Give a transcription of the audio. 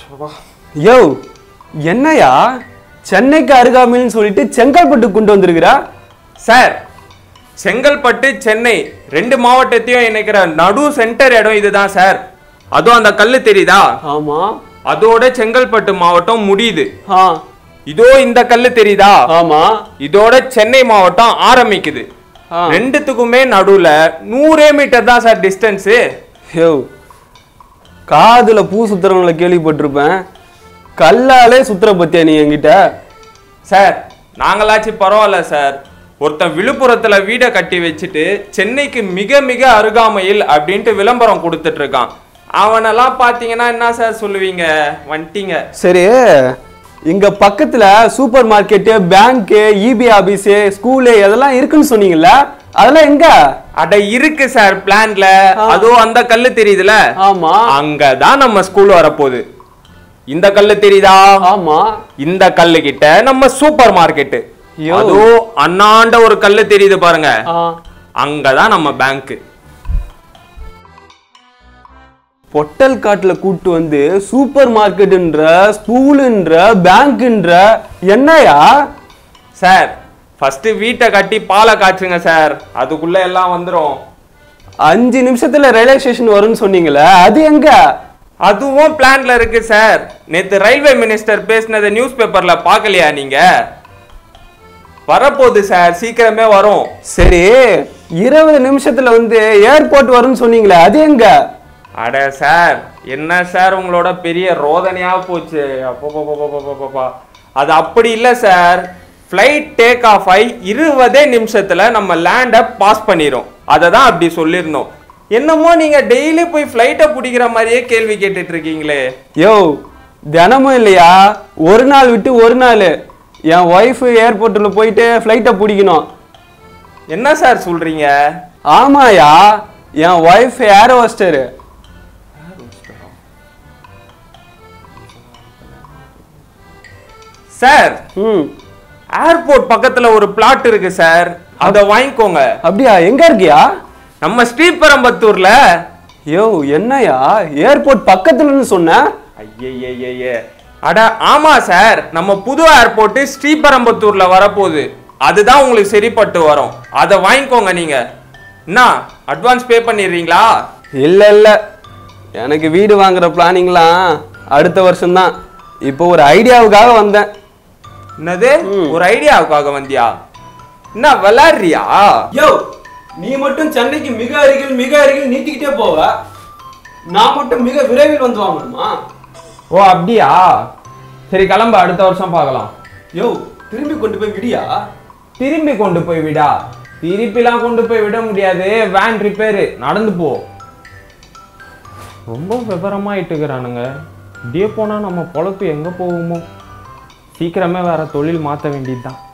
யோ என்னையா சென்னைக்கு அருகாமைன்னு சொல்லிட்டு செங்கல்பட்டு கொண்டு வந்திருக்கிறா சார் செங்கல்பட்டு சென்னை ரெண்டு மாவட்டத்தையும் இணைக்கிற நடு சென்டர் இடம் இதுதான் சார் அதுவும் அந்த கல்லு தெரியுதா ஆமா அதோட செங்கல்பட்டு மாவட்டம் முடியுது ஆ இதோ இந்த கல்லு தெரியுதா ஆமா இதோட சென்னை மாவட்டம் ஆரம்பிக்குது ஆ. ரெண்டுத்துக்குமே நடுவுல நூறே மீட்டர் தான் சார் டிஸ்டன்ஸ் யோ காதுல பூ சுத்துறவங்கள கேள்விப்பட்டிருப்பேன் கல்லாலே சுத்துற பத்தியா நீ என்கிட்ட சார் நாங்களாச்சும் பரவாயில்ல சார் ஒருத்தன் விழுப்புரத்துல வீடை கட்டி வச்சுட்டு சென்னைக்கு மிக மிக அருகாமையில் அப்படின்ட்டு விளம்பரம் கொடுத்துட்டு இருக்கான் அவனெல்லாம் பாத்தீங்கன்னா என்ன சார் சொல்லுவீங்க வந்துட்டீங்க சரி இங்க பக்கத்துல super market bank EB office school இதெல்லாம் இருக்குன்னு சொன்னீங்கல்ல அதெல்லாம் எங்க அட இருக்கு சார் பிளான்ல அதுவும் அந்த கல்லு தெரியுதுல ஆமா அங்கதான் நம்ம ஸ்கூல் வரப்போகுது இந்த கல்லு தெரியுதா ஆமா இந்த கல்லு கிட்ட நம்ம சூப்பர் மார்க்கெட் ஐயோ. அதோ அண்ணாண்ட ஒரு கல்லு தெரியுது பாருங்க ஆ. அங்கதான் நம்ம பேங்க் பொட்டல் காட்டுல கூட்டு வந்து சூப்பர் மார்க்கெட்டுன்ற ஸ்கூலுன்ற பேங்க்ன்ற என்னையா சார் ஃபர்ஸ்ட் வீட்டை கட்டி பாலை காய்ச்சுங்க சார் அதுக்குள்ள எல்லாம் வந்துரும் அஞ்சு நிமிஷத்துல ரயில்வே ஸ்டேஷன் வரும்னு சொன்னீங்களே அது எங்க அதுவும் பிளான்ல இருக்கு சார் நேத்து ரயில்வே மினிஸ்டர் பேசினதை நியூஸ் பேப்பர்ல பார்க்கலையா நீங்க வரப்போகுது சார் சீக்கிரமே வரும் சரி இருபது நிமிஷத்துல வந்து ஏர்போர்ட் வரும்னு சொன்னீங்களே அது எங்க அட சார் என்ன சார் உங்களோட பெரிய ரோதனையா போச்சு அப்பப்பப்பப்பப்பப்பப்பா. அது அப்படி இல்லை சார் ஃப்ளைட் டேக் ஆஃப் ஆகி இருபதே நிமிஷத்துல நம்ம லேண்டை பாஸ் பண்ணிரும் அதை தான் அப்படி சொல்லியிருந்தோம் என்னமோ நீங்க டெய்லி போய் ஃப்ளைட்டை பிடிக்கிற மாதிரியே கேள்வி கேட்டுட்டு இருக்கீங்களே யோ தினமும் இல்லையா ஒரு நாள் விட்டு ஒரு நாள் என் ஒய்ஃப் ஏர்போர்ட்டில் போயிட்டு ஃப்ளைட்டை பிடிக்கணும் என்ன சார் சொல்றீங்க ஆமாயா என் ஒய்ஃப் ஏர் ஹோஸ்டரு சார் ம் ஏர்போர்ட் பக்கத்துல ஒரு பிளாட் இருக்கு சார் அதை வாங்கிக்கோங்க அப்படியா எங்க இருக்கியா நம்ம ஸ்ரீபெரும்பத்தூர்ல யோ என்னயா ஏர்போர்ட் பக்கத்துலன்னு சொன்ன ஐயையையே அட ஆமா சார் நம்ம புது ஏர்போர்ட் ஸ்ரீபெரும்பத்தூர்ல வரப்போகுது அதுதான் உங்களுக்கு சரிப்பட்டு வரும் அதை வாங்கிக்கோங்க நீங்க என்ன அட்வான்ஸ் பே பண்ணிடுறீங்களா இல்ல இல்ல எனக்கு வீடு வாங்குற பிளானிங்லாம் அடுத்த வருஷம்தான் இப்போ ஒரு ஐடியாவுக்காக வந்தேன் என்னது ஒரு ஐடியாவுக்காக வந்தியா என்ன விளாடுறியா யோ நீ மட்டும் சென்னைக்கு மிக அருகில் மிக அருகில் நீட்டிக்கிட்டே போவ நான் மட்டும் மிக விரைவில் வந்து வாங்கணுமா ஓ அப்படியா சரி கிளம்ப அடுத்த வருஷம் பார்க்கலாம் யோ திரும்பி கொண்டு போய் விடியா திரும்பி கொண்டு போய் விடா திருப்பிலாம் கொண்டு போய் விட முடியாது வேன் ரிப்பேரு நடந்து போ ரொம்ப விவரமாயிட்டுக்கிறானுங்க இப்படியே போனால் நம்ம பொழப்பு எங்கே போகுமோ சீக்கிரமே வேற தொழில் மாற்ற வேண்டியதுதான்